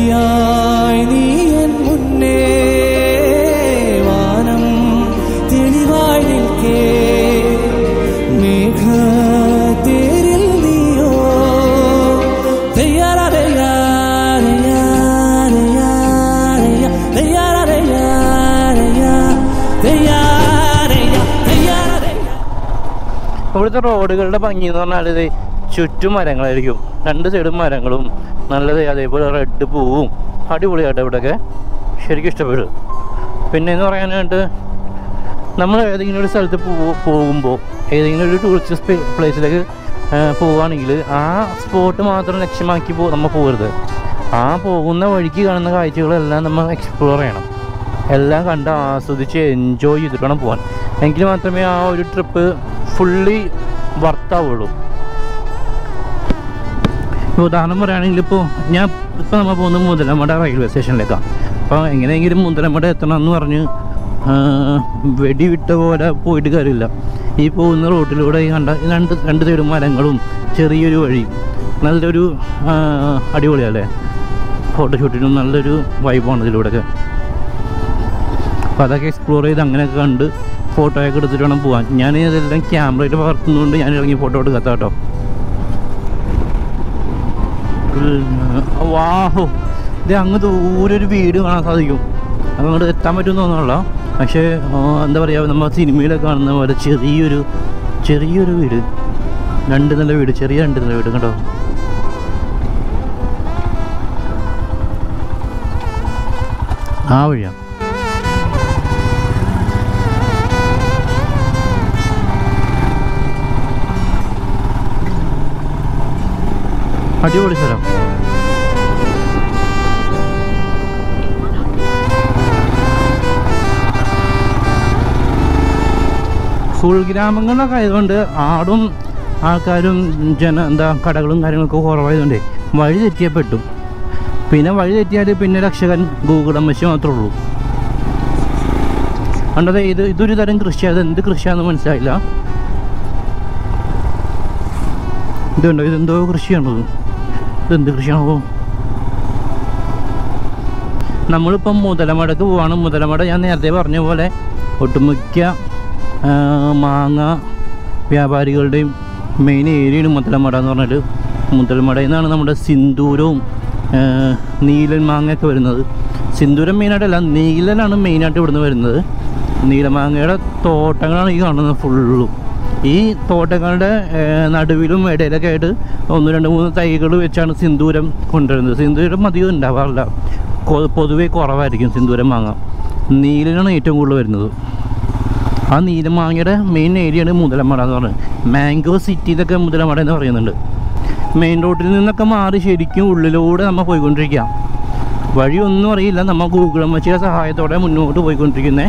വഴിയായി നീ എൻ മുന്നേ വാനം തെളിവായി നിൽക്കേ മേഘത്തേരിൽ നീയോ ഇവിടുത്തെ റോഡുകളുടെ ഭംഗി എന്ന് പറഞ്ഞാൽ ഇത് ചുറ്റും മരങ്ങളായിരിക്കും രണ്ട് സൈഡും മരങ്ങളും നല്ലത് അതേപോലെ റെഡ് പൂവും അടിപൊളിയായിട്ട് ഇവിടെയൊക്കെ ശരിക്കും ഇഷ്ടപ്പെടും പിന്നെ എന്ന് പറയാനായിട്ട് നമ്മൾ ഏതെങ്കിലും ഒരു സ്ഥലത്ത് പോ പോകുമ്പോൾ ഏതെങ്കിലും ഒരു ടൂറിസ്റ്റ് പ്ലേസിലേക്ക് പോവുകയാണെങ്കിൽ ആ സ്പോട്ട് മാത്രം ലക്ഷ്യമാക്കി പോ നമ്മൾ പോകരുത് ആ പോകുന്ന വഴിക്ക് കാണുന്ന കാഴ്ചകളെല്ലാം നമ്മൾ എക്സ്പ്ലോർ ചെയ്യണം എല്ലാം കണ്ട് ആസ്വദിച്ച് എൻജോയ് ചെയ്തിട്ട് വേണം പോകാൻ എങ്കിൽ മാത്രമേ ആ ഒരു ട്രിപ്പ് ഫുള്ളി വർത്താവുള്ളൂ ഇപ്പോൾ ഉദാഹരണം പറയുകയാണെങ്കിൽ ഇപ്പോൾ ഞാൻ ഇപ്പോൾ നമ്മൾ പോകുന്നത് മുതലമട റെയിൽവേ സ്റ്റേഷനിലേക്കാണ് അപ്പോൾ എങ്ങനെയെങ്കിലും മുതലമട എത്തണം എന്ന് പറഞ്ഞ് ആ, വെടിവിട്ട പോലെ പോയിട്ട് കാര്യമില്ല ഈ പോകുന്ന റോട്ടിലൂടെ ഈ കണ്ട ഈ രണ്ട് രണ്ട് സൈഡും മരങ്ങളും ചെറിയൊരു വഴി നല്ലൊരു ആ, അടിപൊളിയല്ലേ ഫോട്ടോഷൂട്ടിനും നല്ലൊരു വൈബാണ് ഇതിലൂടെയൊക്കെ അപ്പോൾ അതൊക്കെ എക്സ്പ്ലോർ ചെയ്ത് അങ്ങനെയൊക്കെ കണ്ട് ഫോട്ടോയൊക്കെ എടുത്തിട്ട് വേണം പോകാൻ ഞാൻ ഇതെല്ലാം ക്യാമറയിൽ പകർത്തുന്നതുകൊണ്ട് ഞാൻ ഇറങ്ങി ഫോട്ടോ എടുക്കാത്ത കേട്ടോ വാഹോ ഇത് അങ്ങ് ദൂരെ ഒരു വീട് കാണാൻ സാധിക്കും അങ്ങോട്ട് എത്താൻ പറ്റുമെന്ന് തോന്നുന്നില്ല പക്ഷേ ആ, എന്താ പറയുക നമ്മൾ സിനിമയിലൊക്കെ കാണുന്ന പോലെ ചെറിയൊരു ചെറിയൊരു വീട് രണ്ട് നില വീട് ചെറിയ രണ്ട് നില വീട് കേട്ടോ ആ വഴിയാ അടിപൊളി സ്ഥലം ഫുൾ ഗ്രാമങ്ങളിലൊക്കെ ആയതുകൊണ്ട് ആടും ആൾക്കാരും ജന എന്താ കടകളും കാര്യങ്ങളൊക്കെ കുറവായതുകൊണ്ട് വഴി തെറ്റിയാൽ പെട്ടും പിന്നെ വഴി തെറ്റിയാൽ പിന്നെ രക്ഷകൻ ഗൂഗിൾ അമ്മച്ചി മാത്രമേ ഉള്ളൂ കണ്ടത് ഇത് ഇതൊരു തരം കൃഷിയാണ് ഇത് എന്ത് കൃഷിയാണെന്ന് മനസ്സിലായില്ല ഇതുണ്ടോ ഇതെന്തോ കൃഷിയാണത് ഇതെന്ത് കൃഷിയാണോ നമ്മളിപ്പം മുതലമടക്ക് പോവാണ് മുതലമട ഞാൻ നേരത്തെ പറഞ്ഞ പോലെ ഒട്ടുമിക്ക ആ, മാങ്ങ വ്യാപാരികളുടെയും മെയിൻ ഏരിയയാണ് മുതലമട എന്ന് പറഞ്ഞാൽ മുതലമടയിൽ നിന്നാണ് നമ്മുടെ സിന്ദൂരവും ആ, നീലൻ മാങ്ങയൊക്കെ വരുന്നത് സിന്ദൂരം മെയിനായിട്ടല്ല നീലനാണ് മെയിനായിട്ട് ഇവിടുന്ന് വരുന്നത് നീലമാങ്ങയുടെ തോട്ടങ്ങളാണ് ഈ കാണുന്നത് ഫുള്ളും ഈ തോട്ടങ്ങളുടെ ആ, നടുവിലും ഇടയിലൊക്കെ ആയിട്ട് ഒന്ന് രണ്ട് മൂന്ന് തൈകൾ വെച്ചാണ് സിന്ദൂരം കൊണ്ടുവരുന്നത് സിന്ദൂരം അധികം ഉണ്ടാവാറില്ല കൊ- പൊതുവെ കുറവായിരിക്കും സിന്ദൂരം മാങ്ങ നീലനാണ് ഏറ്റവും കൂടുതൽ വരുന്നത് ആ നീലമാങ്ങയുടെ മെയിൻ ഏരിയയാണ് മുതലമട എന്ന് പറയുന്നത് മാംഗോ സിറ്റി ഇതൊക്കെ മുതലമട എന്ന് പറയുന്നുണ്ട് മെയിൻ റോഡിൽ നിന്നൊക്കെ മാറി ശരിക്കും ഉള്ളിലൂടെ നമ്മൾ പോയിക്കൊണ്ടിരിക്കുക വഴിയൊന്നും അറിയില്ല നമ്മൾ ഗൂഗിൾ അമ്മച്ചിയുടെ സഹായത്തോടെ മുന്നോട്ട് പോയിക്കൊണ്ടിരിക്കുന്നത്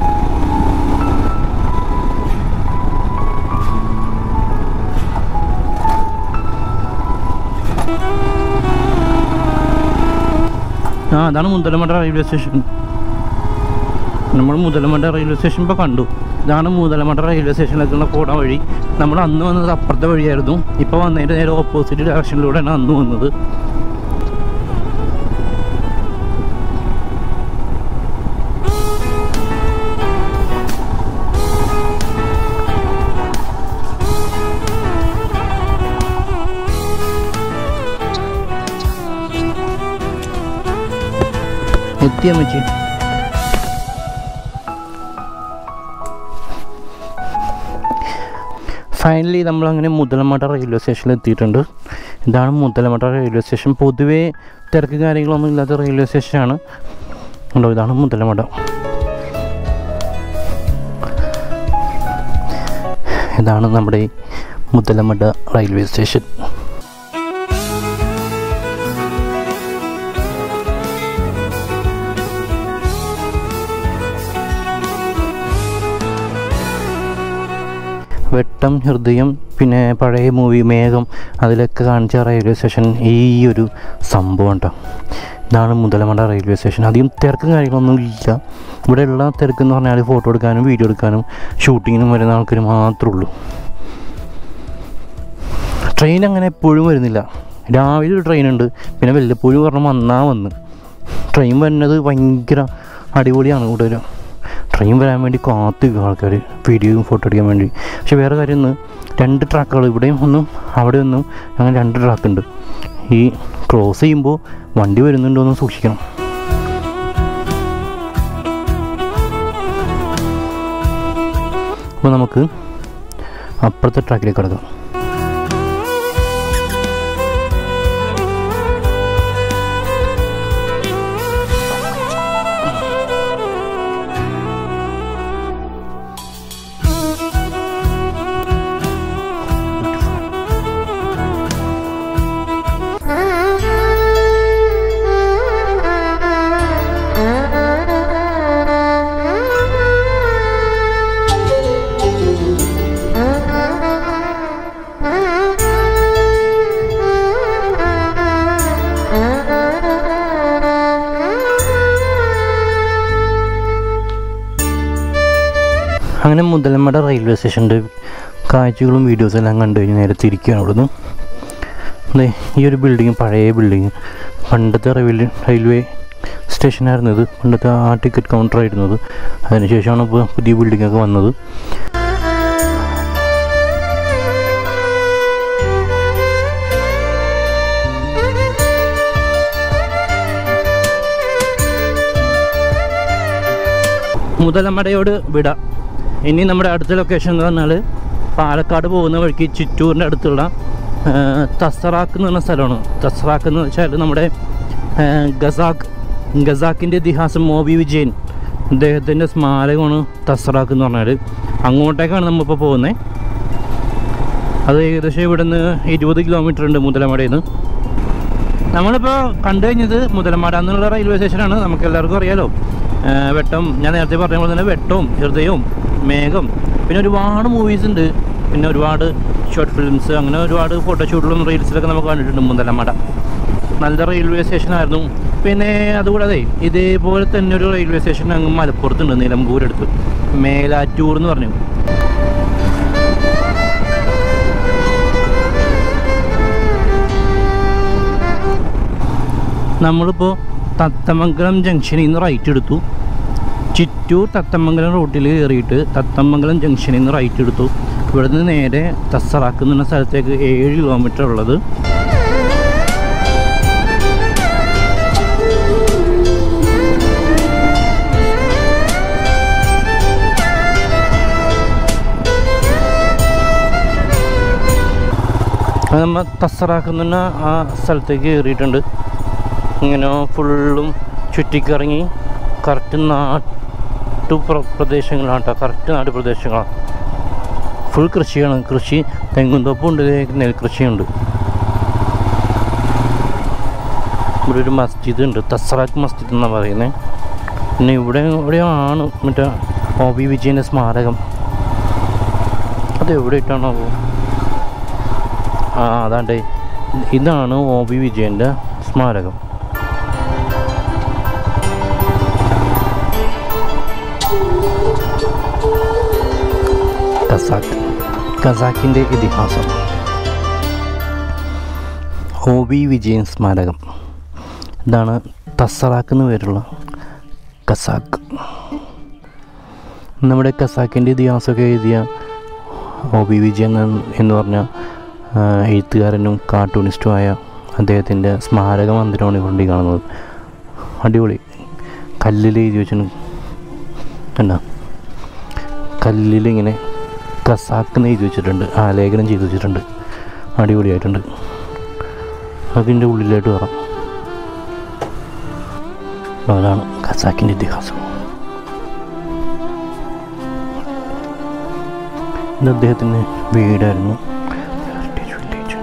ആ അതാണ് മുതലമട റെയിൽവേ സ്റ്റേഷൻ നമ്മൾ മുതലമട റെയിൽവേ സ്റ്റേഷൻ ഇപ്പോൾ കണ്ടു ഇതാണ് മുതലമട റെയിൽവേ സ്റ്റേഷനിലേക്കുള്ള പോണ വഴി നമ്മൾ അന്ന് വന്നത് അപ്പുറത്തെ വഴിയായിരുന്നു ഇപ്പോൾ വന്നതിൻ്റെ നേരെ ഓപ്പോസിറ്റ് ഡയറക്ഷനിലൂടെയാണ് അന്ന് വന്നത് എത്തിയ അമ്മച്ചി ഫൈനലി നമ്മൾ അങ്ങനെ മുതലമട റെയിൽവേ സ്റ്റേഷനിൽ എത്തിയിട്ടുണ്ട് ഇതാണ് മുതലമട റെയിൽവേ സ്റ്റേഷൻ പൊതുവേ തിരക്ക് കാര്യങ്ങളൊന്നും ഇല്ലാത്ത റെയിൽവേ സ്റ്റേഷനാണ് ഉണ്ടോ ഇതാണ് മുതലമട ഇതാണ് നമ്മുടെ ഈ മുതലമട റെയിൽവേ സ്റ്റേഷൻ വെട്ടം ഹൃദയം പിന്നെ പഴയ മൂവി മേഘം അതിലൊക്കെ കാണിച്ച റെയിൽവേ സ്റ്റേഷൻ ഈ ഒരു സംഭവം ഉണ്ടോ ഇതാണ് മുതലമട റെയിൽവേ സ്റ്റേഷൻ അധികം തിരക്കും കാര്യങ്ങളൊന്നും ഇല്ല ഇവിടെ ഉള്ള തിരക്കെന്ന് പറഞ്ഞാൽ ഫോട്ടോ എടുക്കാനും വീഡിയോ എടുക്കാനും ഷൂട്ടിങ്ങിനും വരുന്ന ആൾക്കാർ മാത്രമേ ഉള്ളൂ ട്രെയിൻ അങ്ങനെ എപ്പോഴും വരുന്നില്ല രാവിലെ ഒരു ട്രെയിൻ ഉണ്ട് പിന്നെ വല്ലപ്പോഴും പറഞ്ഞാൽ വന്നാൽ വന്ന് ട്രെയിൻ വരുന്നത് ഭയങ്കര അടിപൊളിയാണ് ഇവിടെ ഒരു ട്രെയിൻ വരാൻ വേണ്ടി കാത്തു ആൾക്കാർ വീഡിയോയും ഫോട്ടോ എടുക്കാൻ വേണ്ടി പക്ഷെ വേറെ കാര്യം ഒന്ന് രണ്ട് ട്രാക്കുകൾ ഇവിടെയും ഒന്നും അവിടെ ഒന്നും അങ്ങനെ രണ്ട് ട്രാക്ക് ഉണ്ട് ഈ ക്രോസ് ചെയ്യുമ്പോൾ വണ്ടി വരുന്നുണ്ടോ എന്ന് സൂക്ഷിക്കണം അപ്പോൾ നമുക്ക് അപ്പുറത്തെ ട്രാക്കിലേക്ക് കിടക്കാം അങ്ങനെ മുതലമട റെയിൽവേ സ്റ്റേഷൻ്റെ കാഴ്ചകളും വീഡിയോസും എല്ലാം കണ്ടു കഴിഞ്ഞ് നേരെ തിരിക്കുകയാണ് അവിടുന്ന് ദേ ഈ ഒരു ബിൽഡിങ് പഴയ ബിൽഡിങ് പണ്ടത്തെ റെയിൽവേ റെയിൽവേ സ്റ്റേഷനായിരുന്നു ഇത് പണ്ടത്തെ ആ ടിക്കറ്റ് കൗണ്ടർ ആയിരുന്നത് അതിനുശേഷമാണ് ഇപ്പോൾ പുതിയ ബിൽഡിംഗ് ഒക്കെ വന്നത് മുതലമടയോട് വിട ഇനി നമ്മുടെ അടുത്ത ലൊക്കേഷൻ എന്ന് പറഞ്ഞാൽ പാലക്കാട് പോകുന്ന വഴിക്ക് ചിറ്റൂരിൻ്റെ അടുത്തുള്ള ആ, തസറാക്ക് എന്ന് പറഞ്ഞ സ്ഥലമാണ് തസറാക്ക് എന്ന് വെച്ചാൽ നമ്മുടെ ആ, ഗസാക്ക് ഗസാക്കിൻ്റെ ഇതിഹാസം മോബി വിജയൻ അദ്ദേഹത്തിൻ്റെ സ്മാരകമാണ് തസറാക്ക് എന്ന് പറഞ്ഞാൽ അങ്ങോട്ടേക്കാണ് നമ്മളിപ്പോൾ പോകുന്നത് അത് ഏകദേശം ഇവിടുന്ന് ഇരുപത് കിലോമീറ്റർ ഉണ്ട് മുതലമടയിൽ നിന്ന് നമ്മളിപ്പോൾ കണ്ടു കഴിഞ്ഞത് മുതലമാട എന്നുള്ള റെയിൽവേ സ്റ്റേഷനാണ് നമുക്ക് എല്ലാവർക്കും അറിയാലോ ആ, വെട്ടം ഞാൻ നേരത്തെ പറഞ്ഞ പോലെ തന്നെ വെട്ടവും ഹൃദയവും മേഘം പിന്നെ ഒരുപാട് മൂവീസ് ഉണ്ട് പിന്നെ ഒരുപാട് ഷോർട്ട് ഫിലിംസ് അങ്ങനെ ഒരുപാട് ഫോട്ടോഷൂട്ടിലും റീൽസിലൊക്കെ നമുക്ക് കണ്ടിട്ടുണ്ട് മുതലമട നല്ല റെയിൽവേ സ്റ്റേഷനായിരുന്നു പിന്നെ അതുകൂടാതെ ഇതേപോലെ തന്നെ ഒരു റെയിൽവേ സ്റ്റേഷൻ അങ്ങ് മലപ്പുറത്തുണ്ട് നിലമ്പൂരടുത്ത് മേലാറ്റൂർ എന്ന് പറഞ്ഞു നമ്മളിപ്പോൾ തത്തമംഗലം ജംഗ്ഷനിൽ നിന്ന് റൈറ്റ് എടുത്തു ചിറ്റൂർ തത്തമംഗലം റൂട്ടിൽ കയറിയിട്ട് തത്തമംഗലം ജംഗ്ഷനിൽ നിന്ന് റൈറ്റ് എടുത്തു ഇവിടെ നിന്ന് നേരെ തസറാക്ക് എന്ന സ്ഥലത്തേക്ക് ഏഴ് കിലോമീറ്റർ ഉള്ളത് അത് നമ്മൾ തസറാക്കുന്ന ആ സ്ഥലത്തേക്ക് കയറിയിട്ടുണ്ട് ഇങ്ങനെ ഫുള്ളും ചുറ്റിക്കറങ്ങി കറക്റ്റ് നാട്ടു പ്ര- പ്രദേശങ്ങളാണ് കേട്ടോ കറക്റ്റ് നാട്ടു പ്രദേശങ്ങളാണ് ഫുൾ കൃഷിയാണ് കൃഷി തെങ്ങുംതോപ്പുണ്ട് നെൽകൃഷിയുണ്ട് ഇവിടെ ഒരു മസ്ജിദ് ഉണ്ട് തസറാക്ക് മസ്ജിദ് എന്നാണ് പറയുന്നത് പിന്നെ ഇവിടെ ഇവിടെയാണ് മറ്റേ ഒ ബി വിജയൻ്റെ സ്മാരകം അത് എവിടെ ഇട്ടാണോ ആ അതാണ്ട് ഇതാണ് ഒ ബി വിജയൻ്റെ സ്മാരകം കസാക്ക് കസാക്കിൻ്റെ ഇതിഹാസം ഒ ബി വിജയൻ സ്മാരകം ഇതാണ് തസറാക്ക് എന്ന് പേരുള്ള കസാക്ക് നമ്മുടെ കസാക്കിൻ്റെ ഇതിഹാസമൊക്കെ എഴുതിയ ഒ ബി വിജയൻ എന്ന് എന്ന് പറഞ്ഞ ആ, എഴുത്തുകാരനും കാർട്ടൂണിസ്റ്റുമായ അദ്ദേഹത്തിൻ്റെ സ്മാരക മന്ദിരമാണ് കൊണ്ട് കാണുന്നത് അടിപൊളി കല്ലിൽ എഴുതി വെച്ചിട്ടുണ്ട് കണ്ടോ കല്ലിൽ ഇങ്ങനെ കസാക്ക് എന്ന് എഴുതി വെച്ചിട്ടുണ്ട് ആലേഖനം ചെയ്ത് വെച്ചിട്ടുണ്ട് അടിപൊളിയായിട്ടുണ്ട് അതിൻ്റെ ഉള്ളിലായിട്ട് കയറാം അതാണ് ഖസാക്കിൻ്റെ ഇതിഹാസം ഇത് അദ്ദേഹത്തിൻ്റെ വീടായിരുന്നു ഹെറിറ്റേജ് വില്ലേജ്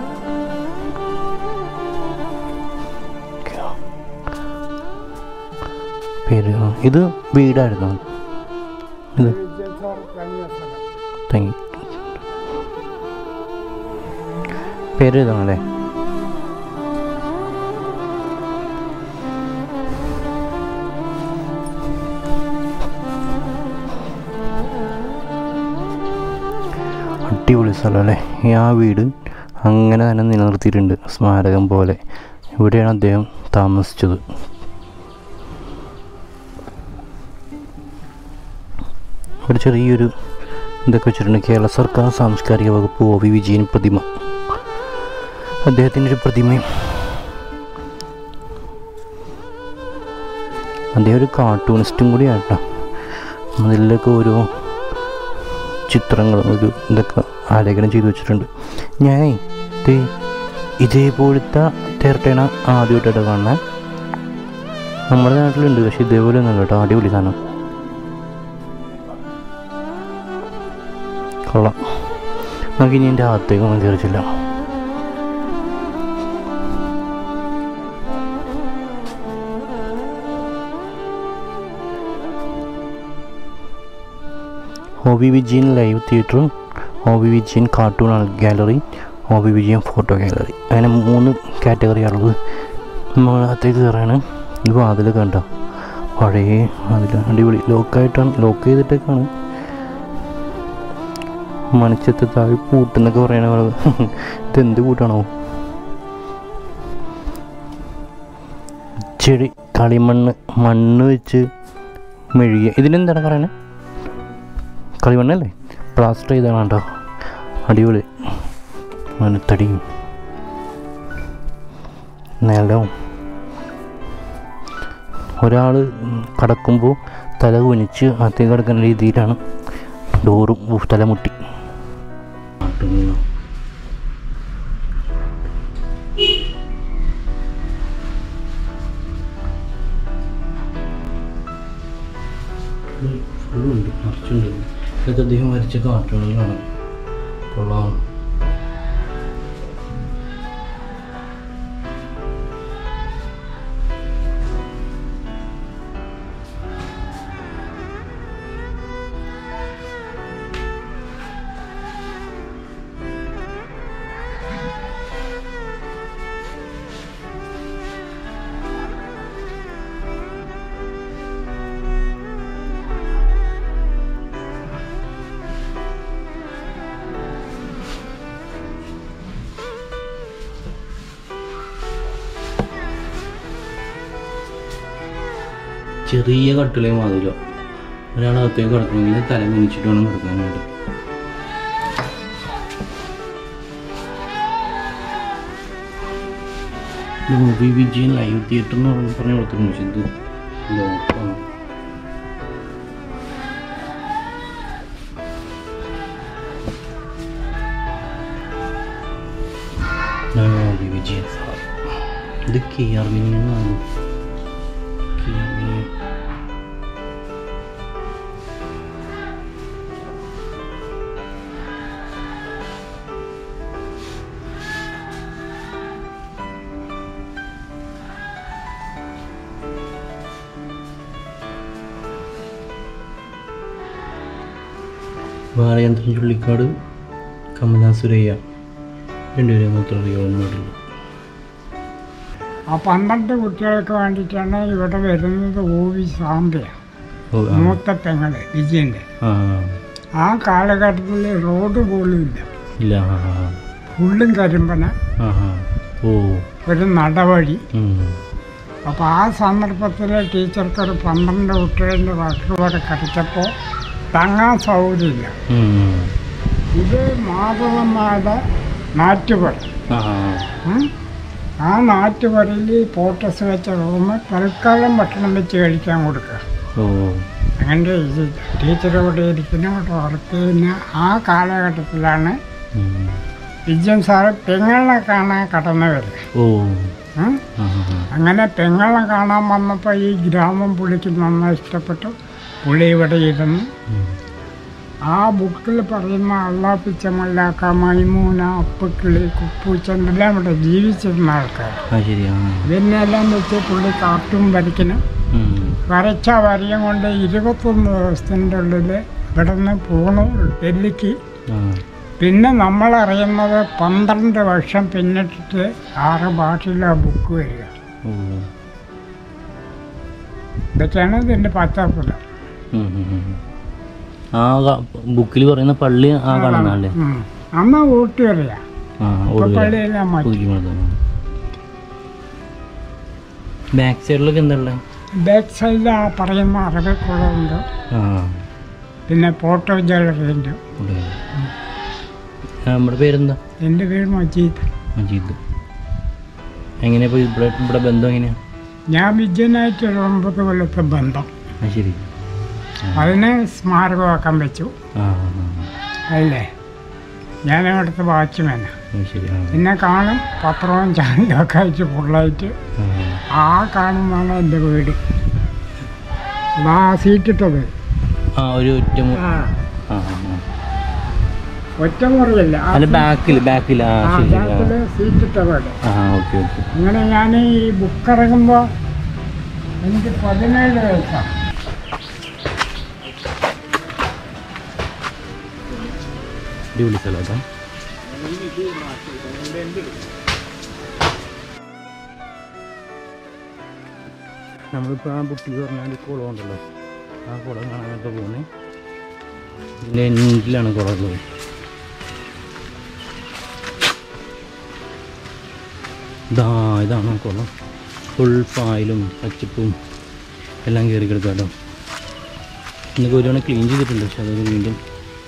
പേര് ആ, ഇത് വീടായിരുന്നു ഇത് താങ്ക് പേര് ഇതാണല്ലേ അടിപൊളി സ്ഥലമല്ലേ ഈ ആ വീട് അങ്ങനെ തന്നെ നിലനിർത്തിയിട്ടുണ്ട് സ്മാരകം പോലെ ഇവിടെയാണ് അദ്ദേഹം താമസിച്ചത് ഒരു ചെറിയൊരു ഇതൊക്കെ വെച്ചിട്ടുണ്ട് കേരള സർക്കാർ സാംസ്കാരിക വകുപ്പ് ഒ വി വിജയൻ പ്രതിമ അദ്ദേഹത്തിൻ്റെ ഒരു പ്രതിമയും അദ്ദേഹം ഒരു കാർട്ടൂണിസ്റ്റും കൂടിയാണ് കേട്ടോ അതിലൊക്കെ ഓരോ ചിത്രങ്ങൾ ഒരു ഇതൊക്കെ ആലേഖനം ചെയ്തു വെച്ചിട്ടുണ്ട് ഞാനേ ദേ ഇതേപോലത്തെ തേർട്ടേണ ആദ്യമായിട്ടാണ് കാണുന്നത് നമ്മുടെ നാട്ടിലുണ്ട് പക്ഷെ ഇതേപോലെ ഒന്നും കേട്ടോ അടിപൊളി സാധനം കൊള്ളാം നമുക്ക് ഇനി എൻ്റെ അകത്തേക്കൊന്നും കയറിച്ചില്ല ഒ വി വിജയൻ ലൈവ് തിയേറ്ററും O V Vijayan cartoon gallery O V Vijayan photo gallery അങ്ങനെ മൂന്ന് കാറ്റഗറിയാണുള്ളത് നമ്മൾ അകത്തേക്ക് കയറാണ് ഇത് വാതിൽ കണ്ടോ പഴയ വാതിൽ അടിപൊളി ലോക്കായിട്ടാണ് ലോക്ക് ചെയ്തിട്ടേക്കാണ് മണിച്ചത്ത് താഴെ പൂട്ടെന്നൊക്കെ പറയണ പോലെ ഇതെന്ത് കൂട്ടാണോ ചെടി കളിമണ്ണ് മണ്ണ് വെച്ച് മെഴുകിയ ഇതിനെന്താണ് പറയണേ കളിമണ്ണല്ലേ പ്ലാസ്റ്റർ ചെയ്താണ് കേട്ടോ അടിപൊളി മണത്തടിയും നിലവും ഒരാൾ കടക്കുമ്പോൾ തല കുനിച്ച് അകത്തേക്ക് കിടക്കുന്ന രീതിയിലാണ് ഡോറും ഉഫ്, തലമുട്ടി ഫുള്ളുണ്ട് നിറച്ചുണ്ട് ഇതൊക്കെ അദ്ദേഹം വരച്ച കാർട്ടൂണുകളാണ് കൊള്ളാം ചെറിയ കട്ടിലേ മാതിലോ ഒരാൾ അകത്തേക്ക് കിടക്കണമെങ്കിൽ തല കുനിച്ചിട്ട് വേണം കിടക്കാനായിട്ട് മൂവി വിജയൻ ലൈവ് തിയേറ്റർ എന്ന് പറഞ്ഞ് പറഞ്ഞു കൊടുത്തിട്ടുണ്ട് പക്ഷെ ഇത് ലോക്കാണ് മൂവി വിജയൻ സാർ ഇത് കെ ആർ മിനിയെന്നാണ് കെ ആർ മിനിയൻ ബാലചന്ദ്രൻ ചുള്ളിക്കാട് കമലാ സുരയ്യ രണ്ടുപേരും മാത്രം അറിയാവുന്നവരുള്ളൂ ആ പന്ത്രണ്ട് കുട്ടികൾക്ക് വേണ്ടിയിട്ടാണ് ഇവിടെ വരുന്നത് ഓവി സാമ്പയാണ് ഓ ആ മൂത്ത പെങ്ങള് വിജയൻ്റെ ആ ആ കാലഘട്ടത്തിൽ റോഡ് പോലും ഇല്ല ഇല്ല ആ ആ ഫുള്ളും കരിമ്പന ആ ആ ഓ ഒരു നടവഴി ഉം. അപ്പോൾ ആ സന്ദർഭത്തിൽ ടീച്ചർക്ക് ഒരു പന്ത്രണ്ട് കുട്ടികളുടെ വർക്കുകൂടെ കടിച്ചപ്പോൾ തങ്ങാൻ സൗകര്യമില്ല ഉം. ഇത് മാധവന്മാരുടെ നാറ്റുപുര ആ ആ ഉം. ആ നാറ്റുപുരയിൽ പോട്ടസ് വെച്ച റൂം തൽക്കാലം ഭക്ഷണം വെച്ച് കഴിക്കാൻ കൊടുക്കുക ഓ അങ്ങനെ ഇത് ടീച്ചർ ഇവിടെ ഇരിക്കുന്ന ഇവിടെ വർക്ക് ചെയ്യുന്ന ആ കാലഘട്ടത്തിലാണ് ഉം. വിജയൻ സാറ് പെങ്ങളെ കാണാൻ കടന്നു വരുന്നത് ഓ ഉം. ആ ആ ആ. അങ്ങനെ പെങ്ങളെ കാണാൻ വന്നപ്പോൾ ഈ ഗ്രാമം പുള്ളിക്ക് നന്നായി ഇഷ്ടപ്പെട്ടു പുള്ളി ഇവിടെ ഇരുന്നു ഉം. ആ ബുക്കിൽ പറയുന്ന അള്ളാപ്പിച്ച മല്ലാക്ക മൈമൂന അപ്പക്കിളി കുപ്പൂച്ചൻ എല്ലാം ഇവിടെ ജീവിച്ചിരുന്ന ആൾക്കാർ ആ ശരിയാ ഇതിനെല്ലാം വെച്ച് പുള്ളി കാർട്ടൂൺ വരയ്ക്കണം വരച്ച വരയും കൊണ്ട് ഇരുപത്തൊന്ന് ദിവസത്തിൻ്റെ ഉള്ളിൽ ഇവിടെ നിന്ന് പോണു ഡൽഹിക്ക് പിന്നെ നമ്മളറിയുന്നത് പന്ത്രണ്ട് വർഷം പിന്നിട്ടിട്ട് ആറ് ഭാഷയിലാണ് ബുക്ക് വരിക ഓ ഇതൊക്കെയാണ് ഇതിൻ്റെ പച്ചപ്പുല ഉം, ഉം, ഉം. ആ ബുക്കിൽ പറയുന്ന പള്ളി ആ കാണുന്നല്ലേ ഉം. അന്ന് ഊട്ടി വരിക ആ ഇപ്പൊ ഒടുവില പള്ളിയെല്ലാം മാറ്റി ബാക്ക് സൈഡിലൊക്കെ എന്താ ഉള്ളത് ബാക്ക് സൈഡിൽ ആ പറയുന്ന അറബിക്കുളമുണ്ട് ആ പിന്നെ ഫോട്ടോ ജ്വല്ലറിൻ്റെ ഇവിടെ. ആ, നമ്മുടെ പേരെന്താ എൻ്റെ പേര് മജീദ് മജീദ് എങ്ങനെയാ ഇപ്പോൾ ഇവിടെ ഇവിടെ ബന്ധം എങ്ങനെയാ ഞാൻ വിജയനായിട്ടൊരു ഒമ്പത് കൊല്ലത്തെ ബന്ധം ആ ശരി അതിനെ സ്മാരകമാക്കാൻ വെച്ചു ആ ആ, ആ. അല്ലേ ഞാൻ അവിടുത്തെ വാച്ച്മാനാണ് ആ, ശരി ആ പിന്നെ കാണും പത്രവും ചാനലും ഒക്കെ അയച്ച് ഫുള്ളായിട്ട് ആ. ആ കാണുന്നതാണ് എൻ്റെ വീട് ആ സീറ്റിട്ടത് ആ ഒരു ഒറ്റ മു- ആ ആ ആ, ആ. ഒറ്റ മുറിയല്ല ആ അല്ല ബാക്കിൽ ബാക്കിൽ ആ ആ ശരി ആ ബാക്കില് സീറ്റിട്ട വീട് ആ ഓക്കെ ഓക്കെ അങ്ങനെ ഞാൻ ഈ ബുക്ക് ഇറങ്ങുമ്പോൾ എനിക്ക് പതിനേഴ് വയസ്സാണ് അടിപൊളി സ്ഥലം കേട്ടോ നമ്മളിപ്പോൾ ആ ബുക്കിൽ പറഞ്ഞാൽ കുളം ഉണ്ടല്ലോ ആ കുളം കാണാനൊക്കെ പോകുന്നത് ഇതിൻ്റെ എൻഡിലാണ് കുളം ഉള്ളത് ഇതാ ഇതാണ് ആ കുളം ഫുൾ പായലും പച്ചപ്പും എല്ലാം കയറി കിടക്കാം കേട്ടോ ഇന്നൊക്കെ ഒരു തവണ ക്ലീൻ ചെയ്തിട്ടുണ്ട് പക്ഷെ അതൊക്കെ വീണ്ടും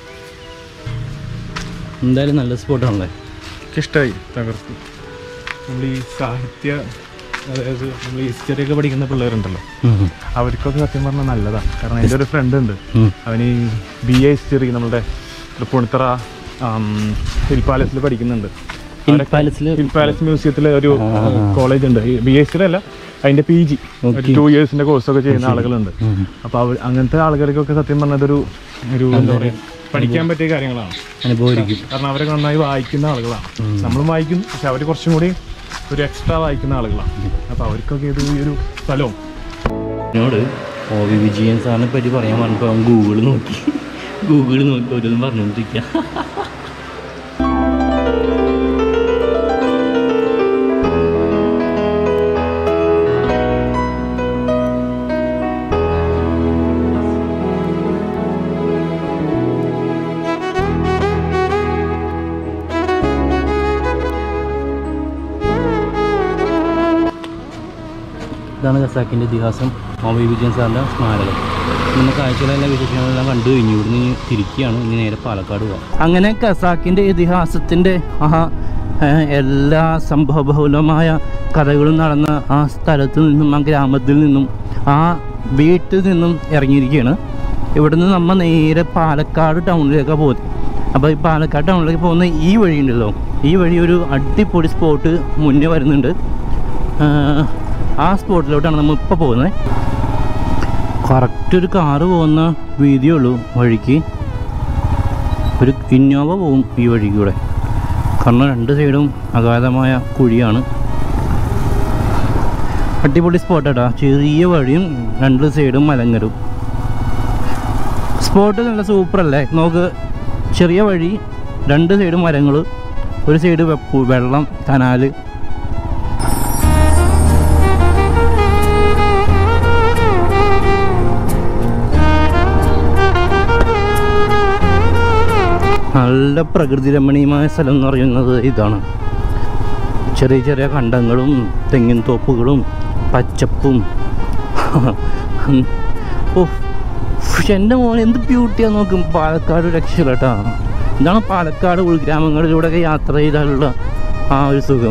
എന്തായാലും നല്ല സ്പോട്ടാണല്ലേ ഇഷ്ടമായി തകർത്തു നമ്മൾ ഈ സാഹിത്യ അതായത് നമ്മൾ ഹിസ്റ്ററി ഒക്കെ പഠിക്കുന്ന പിള്ളേരുണ്ടല്ലോ അവർക്കൊക്കെ സത്യം പറഞ്ഞാൽ നല്ലതാണ് കാരണം എൻ്റെ ഒരു ഫ്രണ്ട് ഉണ്ട് അവന് ഈ ബി എ ഹിസ്റ്ററി നമ്മളുടെ തൃപ്പൂണിത്തറ ഹിൽ പാലസിൽ പഠിക്കുന്നുണ്ട് ഹിൽ പാലസിൽ ഹിൽ പാലസ് മ്യൂസിയത്തിലെ ഒരു ആ, ആ, ആ. കോളേജ് ഉണ്ട് ബി എ ഹിസ്റ്ററി അല്ല അതിന്റെ പി ജി Okay. ടു ഇയേഴ്സിന്റെ കോഴ്സൊക്കെ ചെയ്യുന്ന ആളുകളുണ്ട് അപ്പോൾ അവർ അങ്ങനത്തെ ആളുകൾക്കൊക്കെ സത്യം പറഞ്ഞാൽ ഇതൊരു ഒരു എന്താ പറയുക പഠിക്കാൻ പറ്റിയ കാര്യങ്ങളാണ് അനുഭവിക്കും കാരണം അവരൊക്കെ നന്നായി വായിക്കുന്ന ആളുകളാണ് നമ്മളും വായിക്കും പക്ഷെ അവർ കുറച്ചും കൂടി ഒരു എക്സ്ട്രാ വായിക്കുന്ന ആളുകളാണ് അപ്പോൾ അവർക്കൊക്കെ ഇത് ഈ ഒരു സ്ഥലവും എന്നോട് ഒ വി വിജയൻ സാറിനെ പറ്റി പറയാൻ പറഞ്ഞപ്പോൾ അവൻ ഗൂഗിൾ നോക്കി ഗൂഗിൾ നോക്കി ഓരോന്നും പറഞ്ഞുകൊണ്ടിരിക്കുക ഇതാണ് ഖസാക്കിൻ്റെ ഇതിഹാസം ഒ വി വിജയൻ സാറിൻ്റെ സ്മാരകം ഇന്ന് കാഴ്ചകളെല്ലാം വിശേഷങ്ങളെല്ലാം കണ്ടു കഴിഞ്ഞു ഇവിടുന്ന് ഇനി തിരിക്കുകയാണ് ഇനി നേരെ പാലക്കാട് പോകാം അങ്ങനെ ഖസാക്കിൻ്റെ ഇതിഹാസത്തിൻ്റെ ആ ഏഹ്, എല്ലാ സംഭവബഹുലമായ കഥകളും നടന്ന ആ സ്ഥലത്ത് നിന്നും ആ ഗ്രാമത്തിൽ നിന്നും ആ വീട്ടിൽ നിന്നും ഇറങ്ങിയിരിക്കുകയാണ് ഇവിടുന്ന് നമ്മൾ നേരെ പാലക്കാട് ടൗണിലേക്കാണ് പോകുന്നത് അപ്പോൾ ഈ പാലക്കാട് ടൗണിലേക്ക് പോകുന്ന ഈ വഴി ഉണ്ടല്ലോ ഈ വഴി ഒരു അടിപൊളി സ്പോട്ട് മുന്നേ വരുന്നുണ്ട് ആഹ് ആ സ്പോട്ടിലോട്ടാണ് നമ്മൾ ഇപ്പോൾ പോകുന്നത് കറക്റ്റ് ഒരു കാറ് പോകുന്ന വീതിയേ ഉള്ളൂ വഴിക്ക് ഒരു ഇന്നോവ പോവും ഈ വഴി കൂടെ കാരണം രണ്ട് സൈഡും അഗാധമായ കുഴിയാണ് അടിപൊളി സ്പോട്ടാട്ടാ ചെറിയ വഴിയും രണ്ട് സൈഡും മലങ്ങരും സ്പോട്ട് നല്ല സൂപ്പറല്ലേ നമുക്ക് ചെറിയ വഴി രണ്ട് സൈഡും മരങ്ങൾ ഒരു സൈഡ് വെപ്പു വെള്ളം കനാല് നല്ല പ്രകൃതി രമണീയമായ സ്ഥലം എന്ന് പറയുന്നത് ഇതാണ് ചെറിയ ചെറിയ കണ്ടങ്ങളും തെങ്ങിൻ തോപ്പുകളും പച്ചപ്പും ഓ പക്ഷെ എൻ്റെ മോൻ എന്ത് ബ്യൂട്ടിയാ നോക്കും പാലക്കാട് രക്ഷയില്ല കേട്ടോ ഇതാണ് പാലക്കാട് ഉൾഗ്രാമങ്ങളിലൂടെയൊക്കെ യാത്ര ചെയ്താലുള്ള ആ ഒരു സുഖം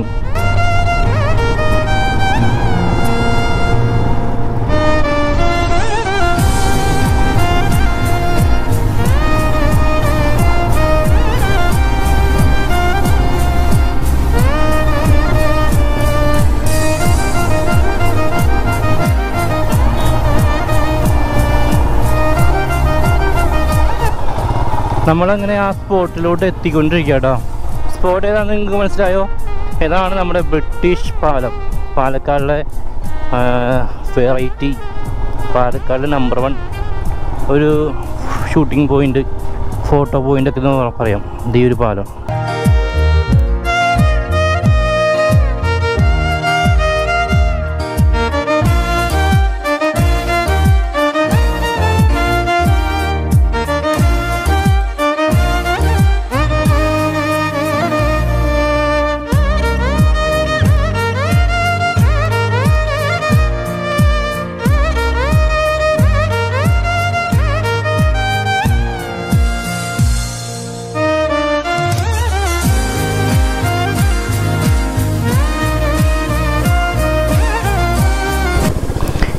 നമ്മളങ്ങനെ ആ സ്പോട്ടിലോട്ട് എത്തിക്കൊണ്ടിരിക്കുക കേട്ടോ സ്പോട്ട് ഏതാണെന്ന് നിങ്ങൾക്ക് മനസ്സിലായോ ഇതാണ് നമ്മുടെ ബ്രിട്ടീഷ് പാലം പാലക്കാടിലെ വെറൈറ്റി പാലക്കാട് നമ്പർ വൺ ഒരു ഷൂട്ടിംഗ് പോയിന്റ് ഫോട്ടോ പോയിന്റ് ഒക്കെ എന്ന് പറയാം ഇത് ഈ ഒരു പാലം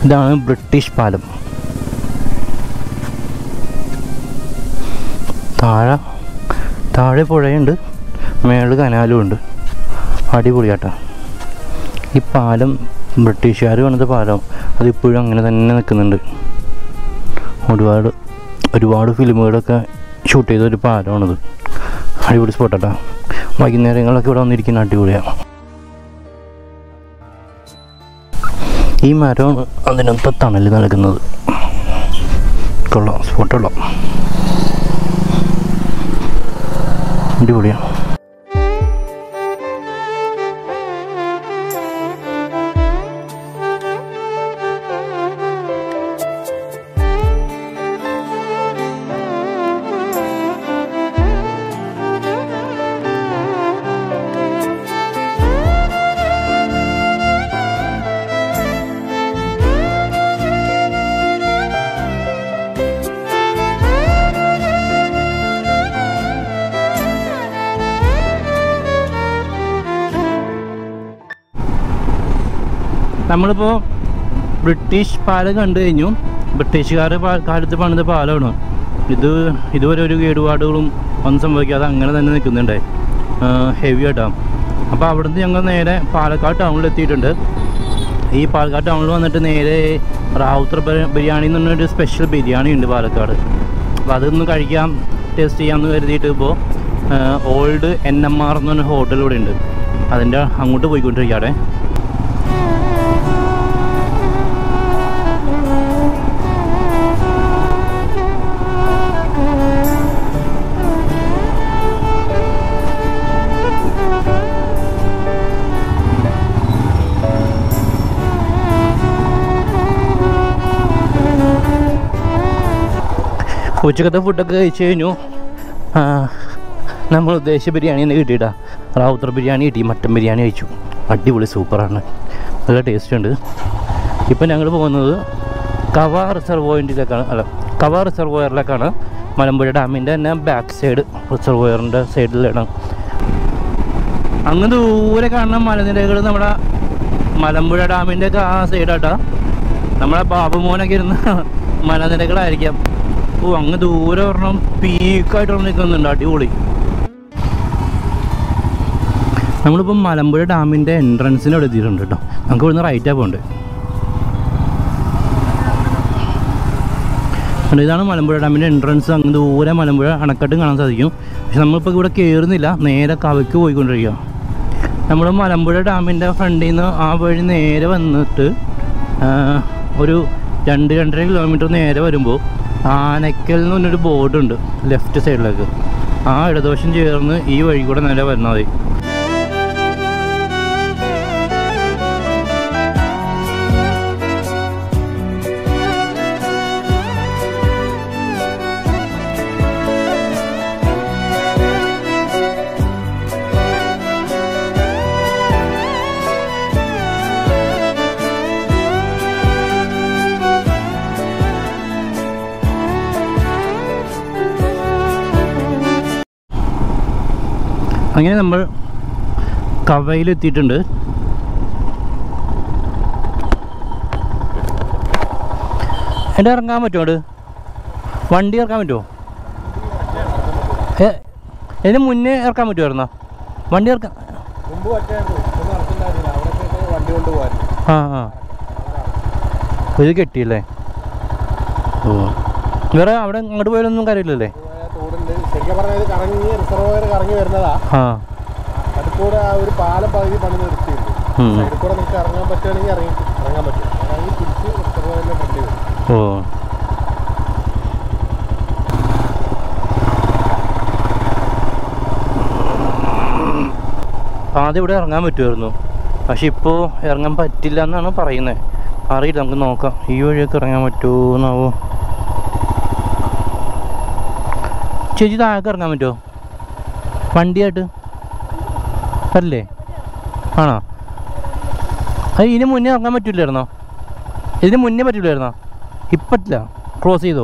ഇതാണ് ബ്രിട്ടീഷ് പാലം താഴെ താഴെ പുഴയുണ്ട് മേളിൽ കനാലും ഉണ്ട് അടിപൊളിയാട്ടോ ഈ പാലം ബ്രിട്ടീഷുകാർ പണിത പാലം അതിപ്പോഴും അങ്ങനെ തന്നെ നിൽക്കുന്നുണ്ട് ഒരുപാട് ഒരുപാട് ഫിലിമുകളൊക്കെ ഷൂട്ട് ചെയ്ത ഒരു പാലമാണിത് അടിപൊളി സ്പോട്ടാട്ടോ വൈകുന്നേരങ്ങളൊക്കെ ഇവിടെ വന്നിരിക്കുന്ന അടിപൊളിയാണ് ഈ മരമാണ് അതിനകത്ത് തണൽ നൽകുന്നത് കൊള്ളാം സ്പോട്ടുള്ള അടിപൊളിയാണ് നമ്മളിപ്പോൾ ബ്രിട്ടീഷ് പാലം കണ്ടു കഴിഞ്ഞു ബ്രിട്ടീഷുകാർ കാലത്ത് പണിത പാലമാണ് ഇത് ഇതുവരെ ഒരു കേടുപാടുകളും ഒന്നും സംഭവിക്കാതെ അങ്ങനെ തന്നെ നിൽക്കുന്നുണ്ട് ഹെവി ആയിട്ടാണ് അപ്പോൾ അവിടുന്ന് ഞങ്ങൾ നേരെ പാലക്കാട് ടൗണിൽ എത്തിയിട്ടുണ്ട് ഈ പാലക്കാട് ടൗണിൽ വന്നിട്ട് നേരെ റാവുത്തർ ബി- ബിരിയാണി എന്ന് പറഞ്ഞൊരു സ്പെഷ്യൽ ബിരിയാണി ഉണ്ട് പാലക്കാട് അപ്പോൾ അതൊന്ന് കഴിക്കാം ടേസ്റ്റ് ചെയ്യാമെന്ന് കരുതിയിട്ട് ഇപ്പോൾ ഓൾഡ് എൻ എം ആർ എന്ന് പറഞ്ഞ ഹോട്ടൽ ഇവിടെ ഉണ്ട് അതിൻ്റെ അങ്ങോട്ട് പോയിക്കൊണ്ടിരിക്കുകയാണ് ഉച്ചക്കത്തെ ഫുഡൊക്കെ കഴിച്ച് കഴിഞ്ഞു ആ, നമ്മൾ ഉദ്ദേശിച്ച ബിരിയാണി തന്നെ കിട്ടിയിട്ടാ റാവുത്തർ ബിരിയാണി കിട്ടി മട്ടൻ ബിരിയാണി കഴിച്ചു അടിപൊളി സൂപ്പറാണ് നല്ല ടേസ്റ്റ് ഉണ്ട് ഇപ്പം ഞങ്ങൾ പോകുന്നത് കവ റിസർവോയിൻ്റിലേക്കാണ് അല്ല കവ റിസർവോയറിലേക്കാണ് മലമ്പുഴ ഡാമിൻ്റെ തന്നെ ബാക്ക് സൈഡ് റിസർവോയറിൻ്റെ സൈഡിലാണ് അങ്ങ് ദൂരെ കാണുന്ന മലനിരകൾ നമ്മുടെ മലമ്പുഴ ഡാമിൻ്റെ ഒക്കെ ആ സൈഡാട്ടാ നമ്മളെ ബാബുമോനൊക്കെ ഇരുന്ന മലനിരകളായിരിക്കാം ഓ അങ്ങ് ദൂരെ ഒരെണ്ണം പീക്കായിട്ട് നിൽക്കുന്നുണ്ട് അടിപൊളി നമ്മളിപ്പം മലമ്പുഴ ഡാമിൻ്റെ എൻട്രൻസിന് അവിടെ എത്തിയിട്ടുണ്ട് കേട്ടോ നമുക്ക് ഇവിടുന്ന് റൈറ്റാ പോകണ്ടേ കണ്ടോ, ഇതാണ് മലമ്പുഴ ഡാമിൻ്റെ എൻട്രൻസ് അങ്ങ് ദൂരെ മലമ്പുഴ അണക്കെട്ടും കാണാൻ സാധിക്കും പക്ഷെ നമ്മളിപ്പോൾ ഇവിടെ കയറുന്നില്ല നേരെ കവയ്ക്ക് പോയിക്കൊണ്ടിരിക്കുക നമ്മൾ മലമ്പുഴ ഡാമിൻ്റെ ഫ്രണ്ടിൽ നിന്ന് ആ വഴി നേരെ വന്നിട്ട് ആ, ഒരു രണ്ട് രണ്ടര കിലോമീറ്റർ നേരെ വരുമ്പോൾ ആനക്കൽ എന്ന് പറഞ്ഞൊരു ബോർഡുണ്ട് ലെഫ്റ്റ് സൈഡിലേക്ക് ആ ഇടതുവശം ചേർന്ന് ഈ വഴി കൂടെ നേരെ വന്നാൽ മതി അങ്ങനെ നമ്മൾ കവയിലെത്തിയിട്ടുണ്ട് എൻ്റെ ഇറങ്ങാൻ പറ്റുമോ അത് വണ്ടി ഇറക്കാൻ പറ്റുമോ ഏ ഇതിന് മുന്നേ ഇറക്കാൻ പറ്റുമായിരുന്നോ വണ്ടി ഇറക്കാൻ മുമ്പ് പറ്റായിരുന്നു ഒന്നും നടത്തില്ലായിരുന്നു അവിടെ വണ്ടി കൊണ്ട് പോകാൻ ആ ആ ഇത് കെട്ടിയല്ലേ ഓ വേറെ അവിടെ അങ്ങോട്ട് പോയാലൊന്നും കാര്യമില്ലല്ലേ തോടുണ്ട് ശരിക്കും പറഞ്ഞാൽ ഇത് കറങ്ങി റിസർവോയർ കറങ്ങി വരുന്നതാ ആ അതിൽക്കൂടെ ആ ഒരു പാലം പകുതി പണി നിർത്തിയിട്ടുണ്ട് ഉം. സൈഡിൽ കൂടെ നിങ്ങൾക്ക് ഇറങ്ങാൻ പറ്റുകയാണെങ്കിൽ ഇറങ്ങി ഇറങ്ങാൻ പറ്റും ഇറങ്ങി തിരിച്ച് റിസർവോയറിലെ വണ്ടി വരും ഓ ആദ്യം ഇവിടെ ഇറങ്ങാൻ പറ്റുമായിരുന്നു പക്ഷെ ഇപ്പോൾ ഇറങ്ങാൻ പറ്റില്ല എന്നാണ് പറയുന്നത് അറിയില്ല നമുക്ക് നോക്കാം ഈ വഴിയൊക്കെ ഇറങ്ങാൻ പറ്റുമോ എന്നാവോ ചേച്ചി താഴേക്ക് ഇറങ്ങാൻ പറ്റുമോ വണ്ടിയായിട്ട് അല്ലേ ആണോ അത് ഇതിന് മുന്നേ ഇറങ്ങാൻ പറ്റില്ലായിരുന്നോ ഇതിന് മുന്നേ പറ്റില്ലായിരുന്നോ ഇപ്പം പറ്റില്ല ക്ലോസ് ചെയ്തോ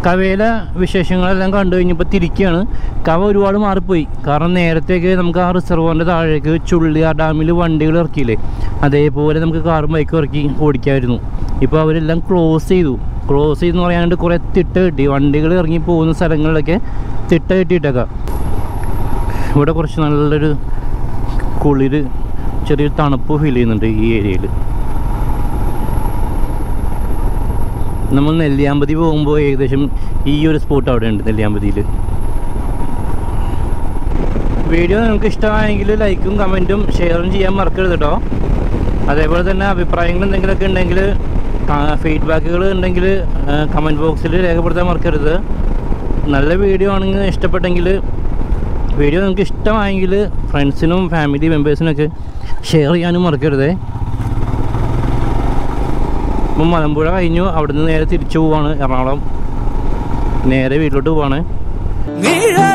കവയിലെ വിശേഷങ്ങളെല്ലാം കണ്ടു കഴിഞ്ഞപ്പോൾ തിരിക്കുകയാണ് കവ ഒരുപാട് മാറിപ്പോയി കാരണം നേരത്തെയൊക്കെ നമുക്ക് ആ റിസർവറിൻ്റെ താഴേക്ക് ചുള്ളിയാർ ഡാമിൽ വണ്ടികൾ ഇറക്കിയില്ലേ അതേപോലെ നമുക്ക് കാറും ബൈക്കും ഇറക്കി ഓടിക്കാമായിരുന്നു ഇപ്പോൾ അവരെല്ലാം ക്ലോസ് ചെയ്തു ക്ലോസ് ചെയ്തെന്ന് പറയാണ്ട് കുറേ തിട്ട കിട്ടി വണ്ടികൾ ഇറങ്ങി പോകുന്ന സ്ഥലങ്ങളിലൊക്കെ തിട്ട കെട്ടിയിട്ടേക്കാം ഇവിടെ കുറച്ച് നല്ലൊരു കുളിര് ചെറിയൊരു തണുപ്പ് ഫീൽ ചെയ്യുന്നുണ്ട് ഈ ഏരിയയിൽ നമ്മൾ നെല്ലിയാമ്പതി പോകുമ്പോൾ ഏകദേശം ഈ ഒരു സ്പോട്ട് അവിടെ ഉണ്ട് നെല്ലിയാമ്പതിയിൽ വീഡിയോ നിങ്ങൾക്ക് ഇഷ്ടമായെങ്കിൽ ലൈക്കും കമൻറ്റും ഷെയറും ചെയ്യാൻ മറക്കരുത് കേട്ടോ അതേപോലെ തന്നെ അഭിപ്രായങ്ങൾ എന്തെങ്കിലുമൊക്കെ ഉണ്ടെങ്കിൽ ഫീഡ്ബാക്കുകൾ ഉണ്ടെങ്കിൽ കമൻറ്റ് ബോക്സിൽ രേഖപ്പെടുത്താൻ മറക്കരുത് നല്ല വീഡിയോ ആണെങ്കിൽ ഇഷ്ടപ്പെട്ടെങ്കിൽ വീഡിയോ നിങ്ങൾക്ക് ഇഷ്ടമായെങ്കിൽ ഫ്രണ്ട്സിനും ഫാമിലി മെമ്പേഴ്സിനൊക്കെ ഷെയർ ചെയ്യാനും മറക്കരുതേ ഇപ്പം മലമ്പുഴ കഴിഞ്ഞു അവിടുന്ന് നേരെ തിരിച്ചു പോവാണ് എറണാകുളം നേരെ വീട്ടിലോട്ട് പോവാണ് നിഴൽ